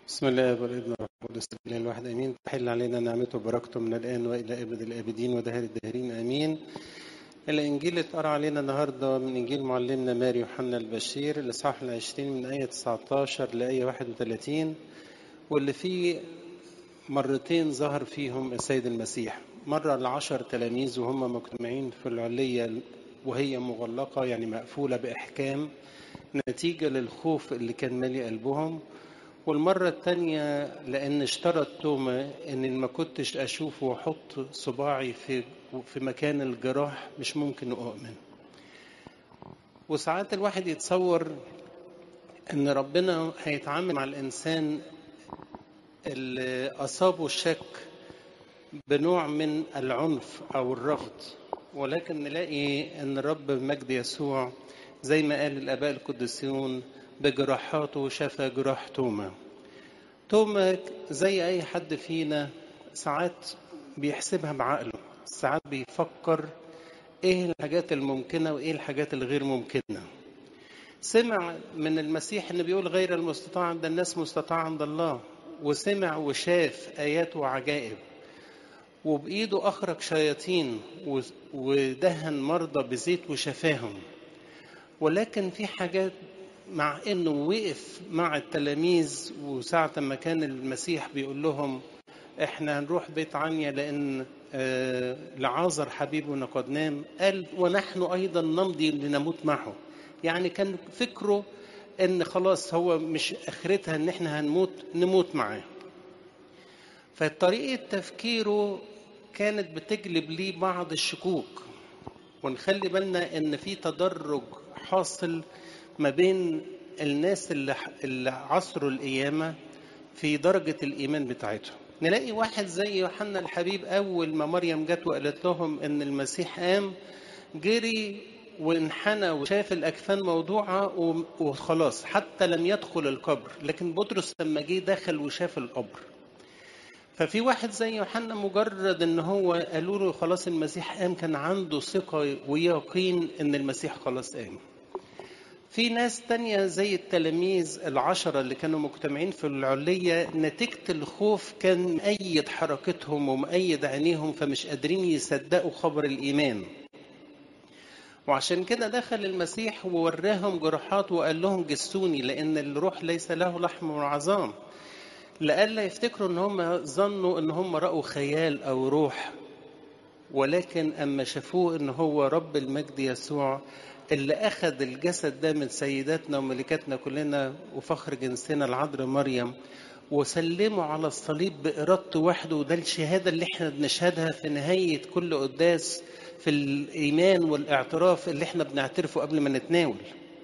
بسم الله والابن والروح القدس الاله الواحد امين تحل علينا نعمته وبركته من الان والى ابد الابدين ودهر الداهرين امين الانجيل اللي اتقرا علينا النهارده من انجيل معلمنا ماري يوحنا البشير الاصحاح العشرين من ايه 19 لايه 31 واللي فيه مرتين ظهر فيهم السيد المسيح مرة لعشر تلاميذ وهم مجتمعين في العلية وهي مغلقة يعني مقفولة بإحكام نتيجة للخوف اللي كان مالي قلبهم والمرة التانية لأن اشترط توما إن ما كنتش أشوفه وأحط صباعي في في مكان الجراح مش ممكن أؤمن. وساعات الواحد يتصور إن ربنا هيتعامل مع الإنسان اللي أصابه الشك بنوع من العنف أو الرفض ولكن نلاقي إن الرب مجد يسوع زي ما قال الآباء القديسون بجراحاته شفى جراح توما توما زي أي حد فينا ساعات بيحسبها بعقله ساعات بيفكر ايه الحاجات الممكنة وايه الحاجات الغير ممكنة سمع من المسيح انه بيقول غير المستطاع عند الناس مستطاع عند الله وسمع وشاف ايات وعجائب وبايده اخرج شياطين ودهن مرضى بزيت وشفاهم ولكن في حاجات مع انه وقف مع التلاميذ وساعة ما كان المسيح بيقول لهم احنا هنروح بيت عنيا لان آه لعازر حبيبنا قد نام قال ونحن ايضا نمضي لنموت معه يعني كان فكره ان خلاص هو مش اخرتها ان احنا هنموت نموت معاه فطريقة تفكيره كانت بتجلب ليه بعض الشكوك ونخلي بالنا ان في تدرج حاصل ما بين الناس اللي, اللي عصروا القيامة في درجة الإيمان بتاعتهم نلاقي واحد زي يوحنا الحبيب أول ما مريم جت وقالت لهم إن المسيح قام جري وانحنى وشاف الأكفان موضوعة وخلاص حتى لم يدخل القبر لكن بطرس لما جه دخل وشاف القبر ففي واحد زي يوحنا مجرد ان هو قالوا له خلاص المسيح قام كان عنده ثقة ويقين ان المسيح خلاص قام في ناس تانية زي التلاميذ العشرة اللي كانوا مجتمعين في العلية نتيجة الخوف كان مؤيد حركتهم ومؤيد عينيهم فمش قادرين يصدقوا خبر الإيمان وعشان كده دخل المسيح ووراهم جراحات وقال لهم جسوني لأن الروح ليس له لحم وعظام لئلا يفتكروا ان هم ظنوا ان هم رأوا خيال او روح ولكن اما شافوه ان هو رب المجد يسوع اللي أخذ الجسد ده من سيداتنا وملكاتنا كلنا وفخر جنسنا العذراء مريم وسلمه على الصليب بإرادته وحده وده الشهادة اللي احنا بنشهدها في نهاية كل قداس في الإيمان والاعتراف اللي احنا بنعترفه قبل ما نتناول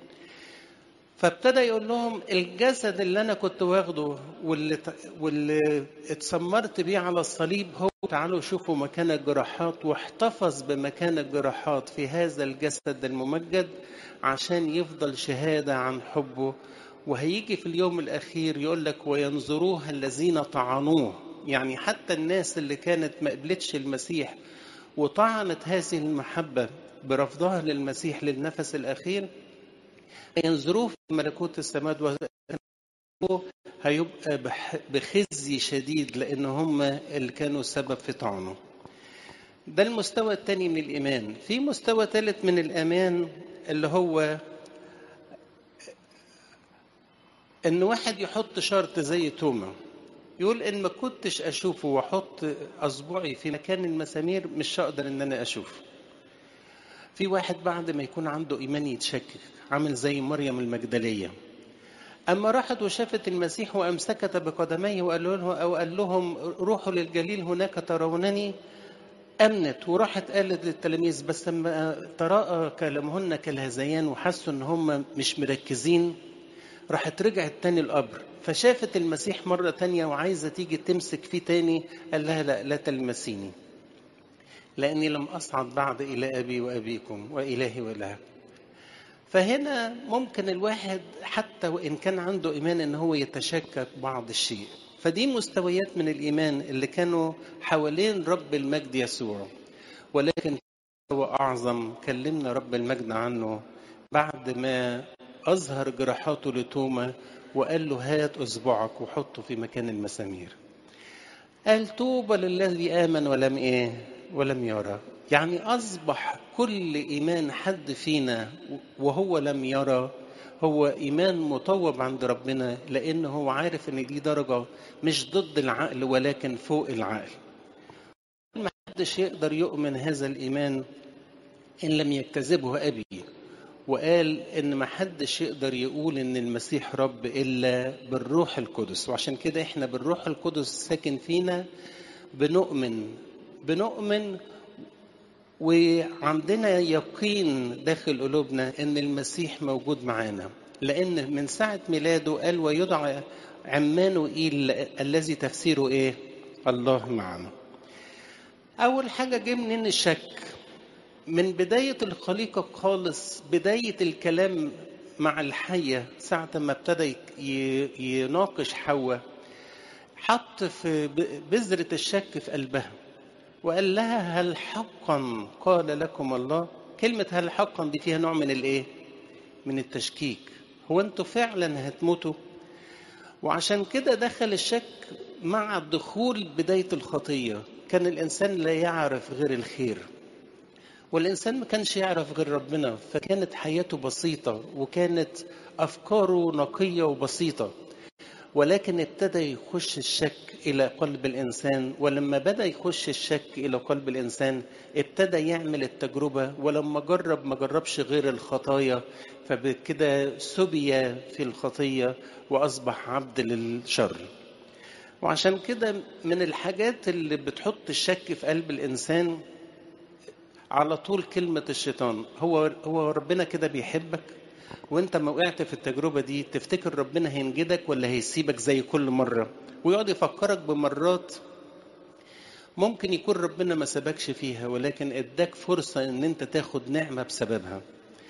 فابتدى يقول لهم الجسد اللي انا كنت واخده واللي واللي اتسمرت بيه على الصليب هو تعالوا شوفوا مكان الجراحات واحتفظ بمكان الجراحات في هذا الجسد الممجد عشان يفضل شهاده عن حبه وهيجي في اليوم الاخير يقول لك وينظروها الذين طعنوه يعني حتى الناس اللي كانت ما قبلتش المسيح وطعنت هذه المحبه برفضها للمسيح للنفس الاخير ينظروه في ملكوت السماوات هيبقى بخزي شديد لان هم اللي كانوا السبب في طعنه ده المستوى الثاني من الايمان في مستوى ثالث من الامان اللي هو ان واحد يحط شرط زي توما يقول ان ما كنتش اشوفه واحط اصبعي في مكان المسامير مش هقدر ان انا اشوفه في واحد بعد ما يكون عنده ايمان يتشكك عامل زي مريم المجدليه اما راحت وشافت المسيح وامسكت بقدميه وقال له او قال لهم روحوا للجليل هناك ترونني امنت وراحت قالت للتلاميذ بس لما تراءى كلامهن كالهذيان وحسوا ان هم مش مركزين راحت رجعت تاني القبر فشافت المسيح مرة تانية وعايزة تيجي تمسك فيه تاني قال لها لا لا تلمسيني لأني لم أصعد بعد إلى أبي وأبيكم وإلهي وإلهكم فهنا ممكن الواحد حتى وإن كان عنده إيمان إن هو يتشكك بعض الشيء فدي مستويات من الإيمان اللي كانوا حوالين رب المجد يسوع ولكن هو أعظم كلمنا رب المجد عنه بعد ما أظهر جراحاته لتوما وقال له هات اصبعك وحطه في مكان المسامير قال طوبى للذي امن ولم ايه ولم يرى يعني اصبح كل ايمان حد فينا وهو لم يرى هو ايمان مطوب عند ربنا لان هو عارف ان دي درجه مش ضد العقل ولكن فوق العقل ما حدش يقدر يؤمن هذا الايمان ان لم يكتذبه ابي وقال ان ما حدش يقدر يقول ان المسيح رب الا بالروح القدس وعشان كده احنا بالروح القدس ساكن فينا بنؤمن بنؤمن وعندنا يقين داخل قلوبنا ان المسيح موجود معانا لان من ساعه ميلاده قال ويدعى عمانوئيل الذي تفسيره ايه الله معنا اول حاجه جه منين الشك من بدايه الخليقه خالص بدايه الكلام مع الحيه ساعه ما ابتدى يناقش حواء حط في بذره الشك في قلبها وقال لها هل حقا قال لكم الله كلمة هل حقا دي فيها نوع من الايه من التشكيك هو انتوا فعلا هتموتوا وعشان كده دخل الشك مع دخول بداية الخطية كان الإنسان لا يعرف غير الخير والإنسان ما كانش يعرف غير ربنا فكانت حياته بسيطة وكانت أفكاره نقية وبسيطة ولكن ابتدى يخش الشك الى قلب الانسان ولما بدا يخش الشك الى قلب الانسان ابتدى يعمل التجربه ولما جرب ما جربش غير الخطايا فبكده سبي في الخطيه واصبح عبد للشر وعشان كده من الحاجات اللي بتحط الشك في قلب الانسان على طول كلمه الشيطان هو هو ربنا كده بيحبك وانت ما وقعت في التجربة دي تفتكر ربنا هينجدك ولا هيسيبك زي كل مرة ويقعد يفكرك بمرات ممكن يكون ربنا ما سابكش فيها ولكن اداك فرصة ان انت تاخد نعمة بسببها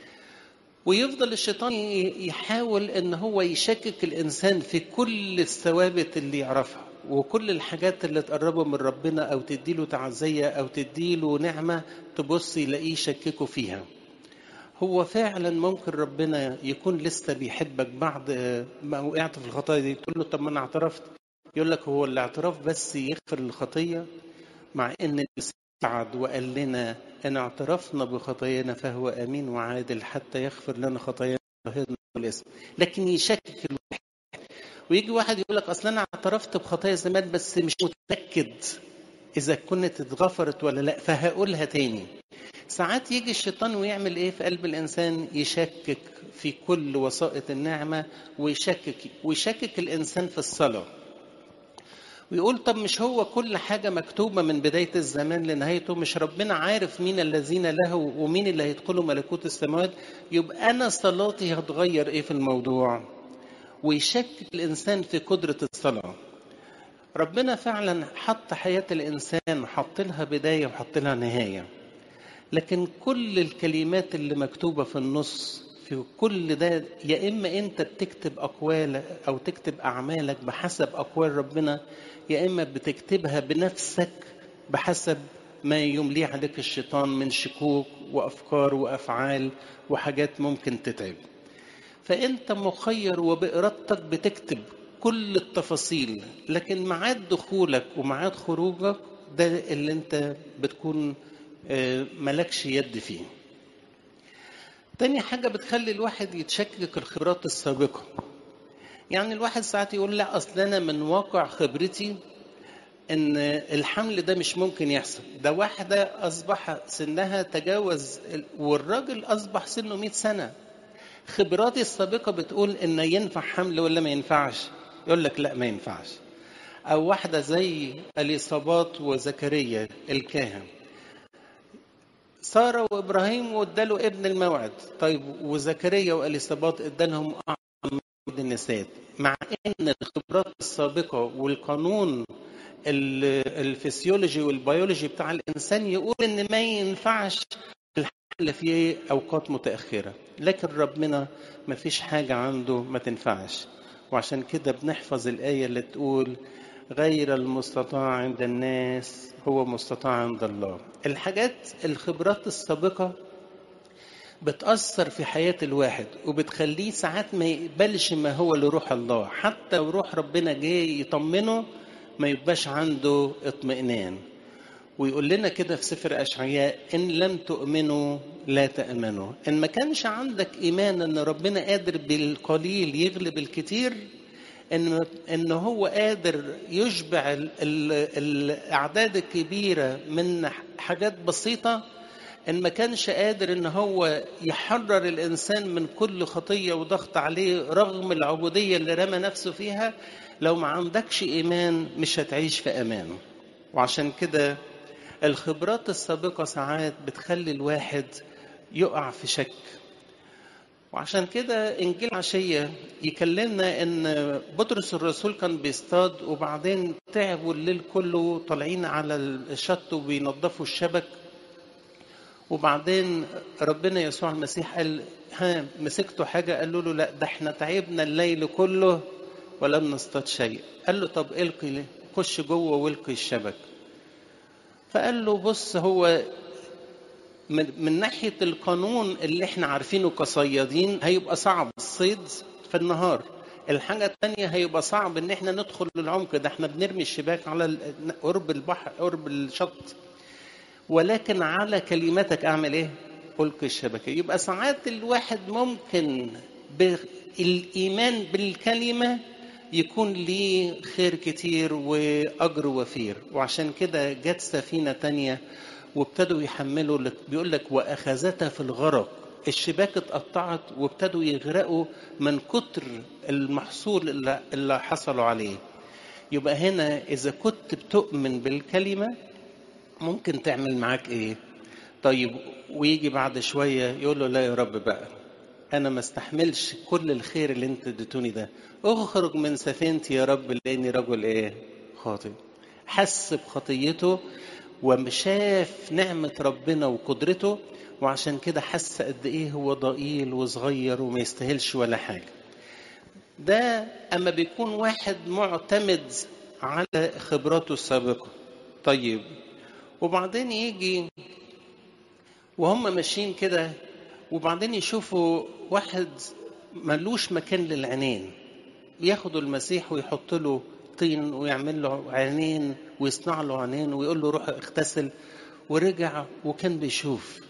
ويفضل الشيطان يحاول ان هو يشكك الانسان في كل الثوابت اللي يعرفها وكل الحاجات اللي تقربه من ربنا او تديله تعزية او تديله نعمة تبص يلاقيه يشككه فيها هو فعلا ممكن ربنا يكون لسه بيحبك بعد ما وقعت في الخطايا دي تقول له طب ما انا اعترفت يقول لك هو الاعتراف بس يغفر الخطيه مع ان سعد وقال لنا ان اعترفنا بخطايانا فهو امين وعادل حتى يغفر لنا خطايانا الاسم لكن يشكك الواحد ويجي واحد يقول لك اصل انا اعترفت بخطايا زمان بس مش متاكد اذا كنت اتغفرت ولا لا فهقولها تاني ساعات يجي الشيطان ويعمل ايه في قلب الانسان يشكك في كل وسائط النعمه ويشكك ويشكك الانسان في الصلاه ويقول طب مش هو كل حاجة مكتوبة من بداية الزمان لنهايته مش ربنا عارف مين الذين له ومين اللي هيدخلوا ملكوت السماوات يبقى أنا صلاتي هتغير إيه في الموضوع ويشكك الإنسان في قدرة الصلاة ربنا فعلا حط حياة الإنسان حط لها بداية وحط لها نهاية لكن كل الكلمات اللي مكتوبة في النص في كل ده يا إما أنت بتكتب أقوال أو تكتب أعمالك بحسب أقوال ربنا يا إما بتكتبها بنفسك بحسب ما يمليه عليك الشيطان من شكوك وأفكار وأفعال وحاجات ممكن تتعب فأنت مخير وبإرادتك بتكتب كل التفاصيل لكن ميعاد دخولك وميعاد خروجك ده اللي انت بتكون ملكش يد فيه تاني حاجة بتخلي الواحد يتشكك الخبرات السابقة يعني الواحد ساعات يقول لا أصل أنا من واقع خبرتي إن الحمل ده مش ممكن يحصل ده واحدة أصبح سنها تجاوز والراجل أصبح سنه 100 سنة خبراتي السابقة بتقول إن ينفع حمل ولا ما ينفعش يقول لك لا ما ينفعش أو واحدة زي اليصابات وزكريا الكاهن سارة وإبراهيم واداله ابن الموعد طيب وزكريا وإليصابات ادالهم أعظم النساء مع إن الخبرات السابقة والقانون الفسيولوجي والبيولوجي بتاع الإنسان يقول إن ما ينفعش الحمل في أوقات متأخرة لكن ربنا ما فيش حاجة عنده ما تنفعش وعشان كده بنحفظ الآية اللي تقول غير المستطاع عند الناس هو مستطاع عند الله الحاجات الخبرات السابقة بتأثر في حياة الواحد وبتخليه ساعات ما يقبلش ما هو لروح الله حتى لو روح ربنا جاي يطمنه ما يبقاش عنده اطمئنان ويقول لنا كده في سفر أشعياء إن لم تؤمنوا لا تأمنوا إن ما كانش عندك إيمان إن ربنا قادر بالقليل يغلب الكتير إن إن هو قادر يشبع ال ال الأعداد الكبيرة من حاجات بسيطة إن ما كانش قادر إن هو يحرر الإنسان من كل خطية وضغط عليه رغم العبودية اللي رمى نفسه فيها لو ما عندكش إيمان مش هتعيش في أمان وعشان كده الخبرات السابقة ساعات بتخلي الواحد يقع في شك وعشان كده إنجيل عشية يكلمنا إن بطرس الرسول كان بيصطاد وبعدين تعبوا الليل كله طالعين على الشط وبينظفوا الشبك وبعدين ربنا يسوع المسيح قال ها مسكتوا حاجة قالوا له لا ده احنا تعبنا الليل كله ولم نصطاد شيء قال له طب القي خش جوه والقي الشبك فقال له بص هو من, من ناحية القانون اللي احنا عارفينه كصيادين هيبقى صعب الصيد في النهار الحاجة الثانية هيبقى صعب ان احنا ندخل للعمق ده احنا بنرمي الشباك على قرب البحر قرب الشط ولكن على كلمتك اعمل ايه؟ القي الشبكة يبقى ساعات الواحد ممكن بالايمان بالكلمة يكون ليه خير كتير واجر وفير وعشان كده جت سفينة تانية وابتدوا يحملوا بيقول لك واخذتها في الغرق الشباك اتقطعت وابتدوا يغرقوا من كتر المحصول اللي, اللي حصلوا عليه يبقى هنا اذا كنت بتؤمن بالكلمه ممكن تعمل معاك ايه طيب ويجي بعد شويه يقول له لا يا رب بقى انا ما استحملش كل الخير اللي انت اديتوني ده اخرج من سفينتي يا رب لاني رجل ايه خاطئ حس بخطيته وشاف نعمة ربنا وقدرته وعشان كده حس قد ايه هو ضئيل وصغير وما يستاهلش ولا حاجة ده اما بيكون واحد معتمد على خبراته السابقة طيب وبعدين يجي وهم ماشيين كده وبعدين يشوفوا واحد ملوش مكان للعينين ياخدوا المسيح ويحط له طين ويعمل له عينين ويصنع له عينين ويقول له روح اغتسل ورجع وكان بيشوف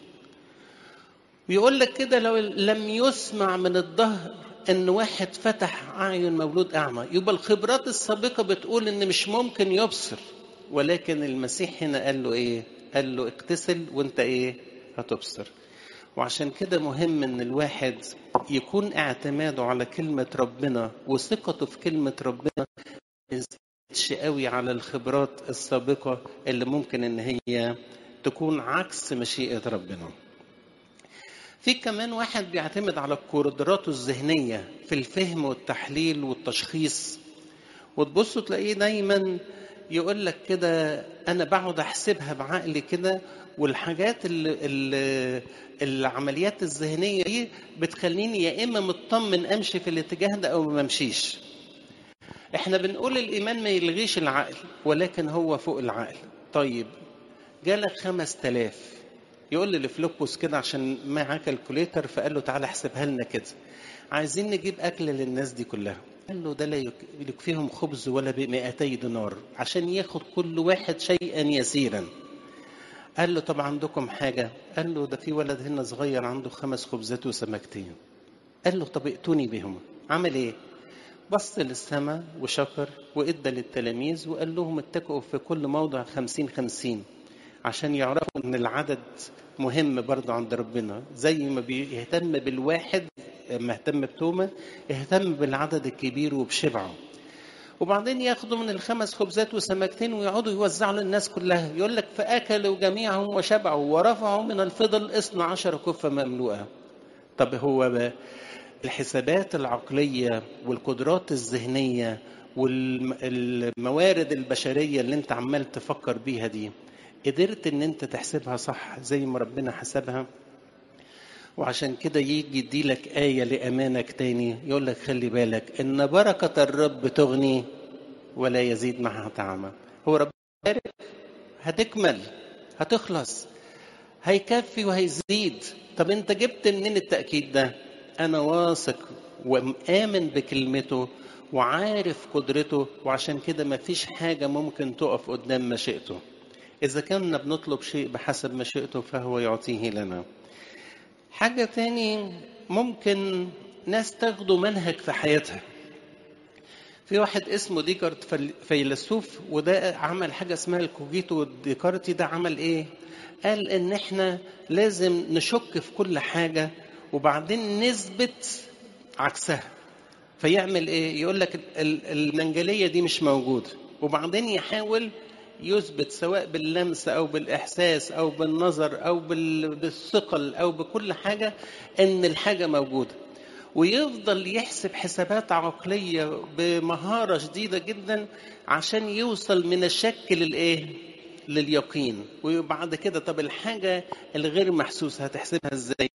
ويقول لك كده لو لم يسمع من الظهر ان واحد فتح اعين مولود اعمى يبقى الخبرات السابقه بتقول ان مش ممكن يبصر ولكن المسيح هنا قال له ايه قال له اغتسل وانت ايه هتبصر وعشان كده مهم ان الواحد يكون اعتماده على كلمة ربنا وثقته في كلمة ربنا مش قوي على الخبرات السابقة اللي ممكن ان هي تكون عكس مشيئة ربنا في كمان واحد بيعتمد على قدراته الذهنية في الفهم والتحليل والتشخيص وتبصوا تلاقيه دايما يقول لك كده انا بقعد احسبها بعقلي كده والحاجات اللي, اللي العمليات الذهنيه دي بتخليني يا اما مطمن امشي في الاتجاه ده او ما امشيش احنا بنقول الايمان ما يلغيش العقل ولكن هو فوق العقل طيب جالك خمس تلاف يقول لي لفلوبوس كده عشان معاه كالكوليتر فقال له تعالى احسبها لنا كده عايزين نجيب اكل للناس دي كلها قال له ده لا يكفيهم خبز ولا بمئتي دينار عشان ياخد كل واحد شيئا يسيرا قال له طب عندكم حاجة قال له ده في ولد هنا صغير عنده خمس خبزات وسمكتين قال له طب ائتوني بهم عمل ايه بص للسماء وشكر وادى للتلاميذ وقال لهم اتكئوا في كل موضع خمسين خمسين عشان يعرفوا ان العدد مهم برضه عند ربنا زي ما بيهتم بالواحد مهتم بتومة اهتم بالعدد الكبير وبشبعه وبعدين ياخدوا من الخمس خبزات وسمكتين ويقعدوا يوزعوا للناس كلها يقول لك فأكلوا جميعهم وشبعوا ورفعوا من الفضل اثنا عشر كفة مملوءة طب هو بقى الحسابات العقلية والقدرات الذهنية والموارد البشرية اللي انت عمال تفكر بيها دي قدرت ان انت تحسبها صح زي ما ربنا حسبها وعشان كده يجي يديلك آية لأمانك تاني يقول لك خلي بالك إن بركة الرب تغني ولا يزيد معها تعمى هو رب بارك هتكمل هتخلص هيكفي وهيزيد طب انت جبت منين التأكيد ده انا واثق وآمن بكلمته وعارف قدرته وعشان كده مفيش حاجة ممكن تقف قدام مشيئته إذا كنا بنطلب شيء بحسب مشيئته فهو يعطيه لنا حاجة تاني ممكن ناس تاخدوا منهج في حياتها في واحد اسمه ديكارت فيلسوف وده عمل حاجة اسمها الكوجيتو ديكارتي ده عمل ايه قال ان احنا لازم نشك في كل حاجة وبعدين نثبت عكسها فيعمل ايه يقول لك المنجلية دي مش موجودة وبعدين يحاول يثبت سواء باللمس او بالاحساس او بالنظر او بالثقل او بكل حاجه ان الحاجه موجوده ويفضل يحسب حسابات عقليه بمهاره شديده جدا عشان يوصل من الشك للايه لليقين وبعد كده طب الحاجه الغير محسوسه هتحسبها ازاي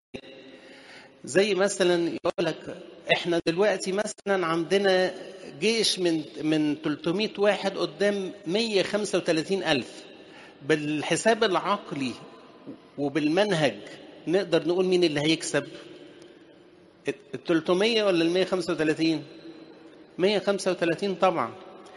زي مثلا يقول لك احنا دلوقتي مثلا عندنا جيش من من 300 واحد قدام 135 ألف بالحساب العقلي وبالمنهج نقدر نقول مين اللي هيكسب ال 300 ولا ال 135 135 طبعا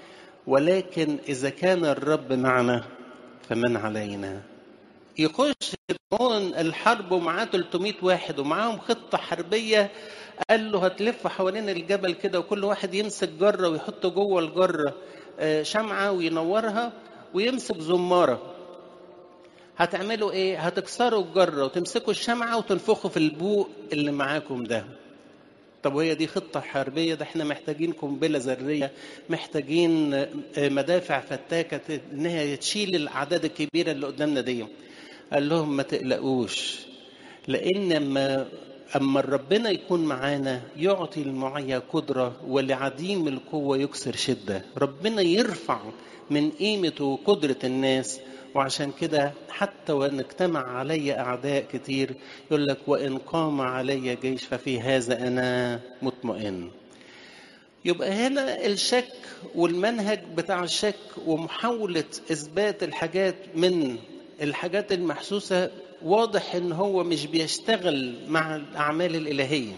ولكن إذا كان الرب معنا فمن علينا يخش هون الحرب ومعاه 300 واحد ومعاهم خطة حربية قال له هتلف حوالين الجبل كده وكل واحد يمسك جرة ويحط جوه الجرة شمعة وينورها ويمسك زمارة هتعملوا ايه هتكسروا الجرة وتمسكوا الشمعة وتنفخوا في البوق اللي معاكم ده طب وهي دي خطة حربية ده احنا محتاجين قنبلة ذرية محتاجين مدافع فتاكة انها تشيل الاعداد الكبيرة اللي قدامنا دي قال لهم ما تقلقوش لان اما اما ربنا يكون معانا يعطي المعيا قدره ولعديم القوه يكسر شده ربنا يرفع من قيمه وقدره الناس وعشان كده حتى وان اجتمع علي اعداء كتير يقول لك وان قام علي جيش ففي هذا انا مطمئن يبقى هنا الشك والمنهج بتاع الشك ومحاوله اثبات الحاجات من الحاجات المحسوسة واضح ان هو مش بيشتغل مع الاعمال الالهية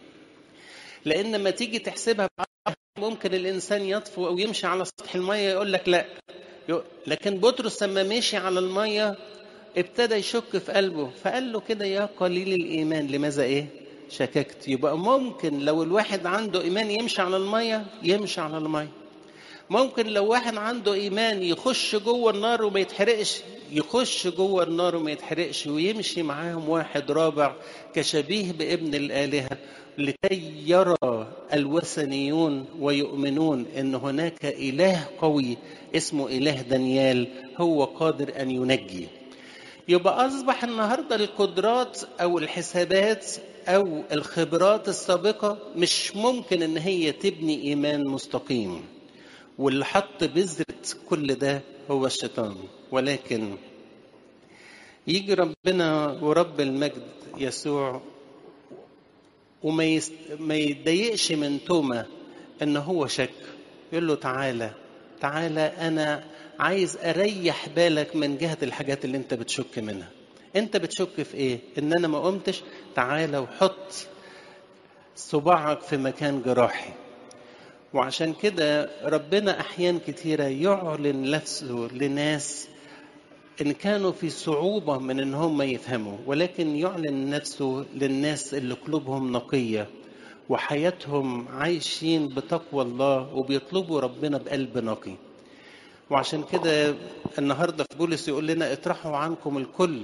لان لما تيجي تحسبها ممكن الانسان يطفو او يمشي على سطح المية يقول لك لا لكن بطرس لما مشي على المية ابتدى يشك في قلبه فقال له كده يا قليل الايمان لماذا ايه شككت يبقى ممكن لو الواحد عنده ايمان يمشي على المية يمشي على المية ممكن لو واحد عنده ايمان يخش جوه النار وما يتحرقش يخش جوه النار وما يتحرقش ويمشي معاهم واحد رابع كشبيه بابن الالهه لكي يرى الوثنيون ويؤمنون ان هناك اله قوي اسمه اله دانيال هو قادر ان ينجي يبقى اصبح النهارده القدرات او الحسابات او الخبرات السابقه مش ممكن ان هي تبني ايمان مستقيم واللي حط بذرة كل ده هو الشيطان ولكن يجي ربنا ورب المجد يسوع وما يست... ما يتضايقش من توما ان هو شك يقول له تعالى تعالى انا عايز اريح بالك من جهه الحاجات اللي انت بتشك منها انت بتشك في ايه ان انا ما قمتش تعالى وحط صباعك في مكان جراحي وعشان كده ربنا احيان كتيره يعلن نفسه لناس ان كانوا في صعوبه من ان هم يفهموا ولكن يعلن نفسه للناس اللي قلوبهم نقيه وحياتهم عايشين بتقوى الله وبيطلبوا ربنا بقلب نقي وعشان كده النهارده في بولس يقول لنا اطرحوا عنكم الكل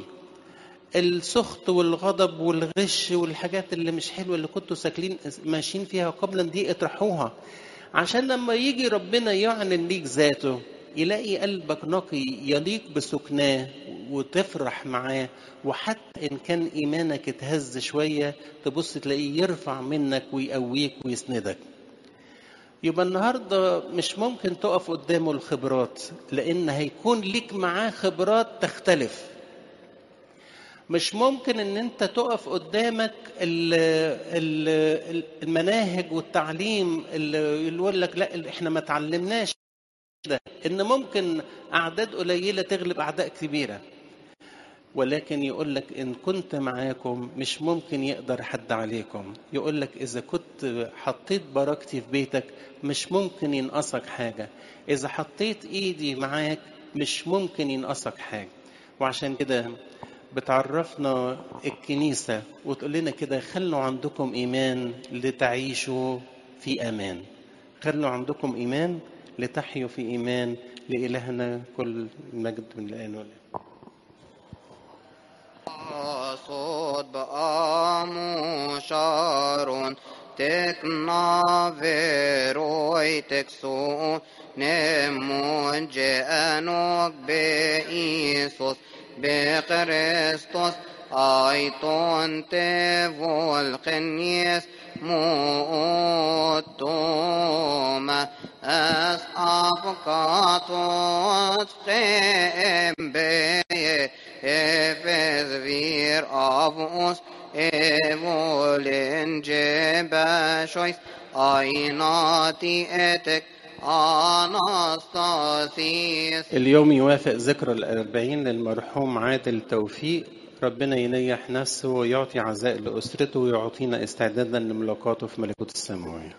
السخط والغضب والغش والحاجات اللي مش حلوه اللي كنتوا ساكلين ماشيين فيها قبلا دي اطرحوها عشان لما يجي ربنا يعلن ليك ذاته يلاقي قلبك نقي يليق بسكناه وتفرح معاه وحتى ان كان ايمانك اتهز شويه تبص تلاقيه يرفع منك ويقويك ويسندك يبقى النهارده مش ممكن تقف قدامه الخبرات لان هيكون ليك معاه خبرات تختلف مش ممكن ان انت تقف قدامك المناهج والتعليم اللي يقول لك لا احنا ما اتعلمناش ده ان ممكن اعداد قليله تغلب اعداء كبيره ولكن يقول لك إن كنت معاكم مش ممكن يقدر حد عليكم يقول لك إذا كنت حطيت بركتي في بيتك مش ممكن ينقصك حاجة إذا حطيت إيدي معاك مش ممكن ينقصك حاجة وعشان كده بتعرفنا الكنيسة وتقول لنا كده خلوا عندكم إيمان لتعيشوا في أمان خلوا عندكم إيمان لتحيوا في إيمان لإلهنا كل المجد من الآن والآن صوت بآمو شارون تكنا فيروي تكسون نمون جانوك بإيسوس بكريستوس أيتون تفول قنيس موتوما أس أفقاتوت قيم بيه Efes vir av oss evolen jebashois ainati etek Anastasius اليوم يوافق ذكرى الأربعين للمرحوم عادل توفيق ربنا ينيح نفسه ويعطي عزاء لأسرته ويعطينا استعدادا لملاقاته في ملكوت السماوية